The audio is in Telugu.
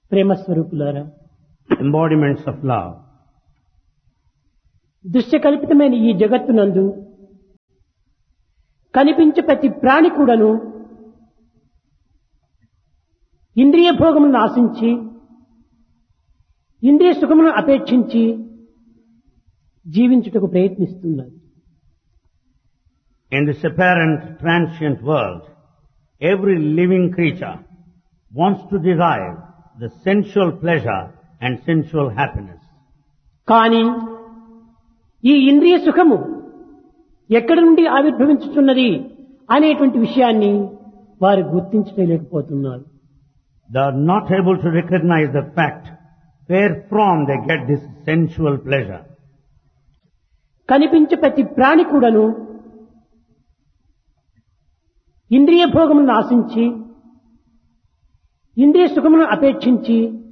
ప్రేమ స్వరూపులారా embodiments of love. దృశ్యకల్పితమైన ఈ జగత్తునందు కనిపించే ప్రతి ప్రాణి కూడాను ఇంద్రియ భోగములను ఆశించి ఇంద్రియ సుఖమును అపేక్షించి జీవించుటకు ప్రయత్నిస్తున్నారు In this apparent transient world, every living creature wants to derive the sensual pleasure and sensual happiness. కానీ ఈ ఇంద్రియ సుఖము ఎక్కడి నుండి ఆవిర్భవించుతున్నది అనేటువంటి విషయాన్ని వారు గుర్తించలేకపోతున్నారు They are not able to recognize the fact where from they get this sensual pleasure. కనిపించే ప్రతి ప్రాణి కూడాను ఇంద్రియ భోగములను ఆశించి ఇంద్రియ సుఖమును అపేక్షించి